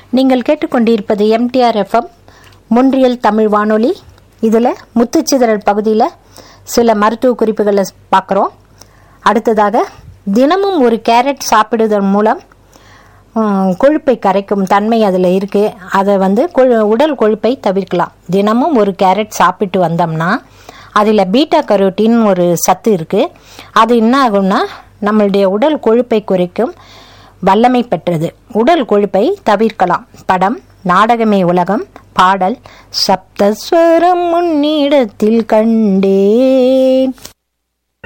நீங்கள் கேட்டுக்கொண்டிருப்பது MTR FM முன்றியல் Tamil வானொலி இதில் முத்துச்சிதறல் பகுதியில் சில மருத்துவ குறிப்புகளை பார்க்குறோம் அடுத்ததாக தினமும் ஒரு கேரட் சாப்பிடுவதன் மூலம் ம், கொழுப்பை கரைக்கும் தன்மை அதில் இருக்குது அதை வந்து கொழு உடல் கொழுப்பை தவிர்க்கலாம் தினமும் ஒரு கேரட் சாப்பிட்டு வந்தோம்னா அதில் பீட்டா கரோட்டின் ஒரு சத்து இருக்குது அது என்ன ஆகும்னா நம்மளுடைய உடல் கொழுப்பை குறைக்கும் வல்லமை பெற்றது உடல் கொழுப்பை தவிர்க்கலாம் படம் நாடகமே உலகம் பாடல் சப்தஸ்வரம் முன்னிடத்தில் கண்டேன்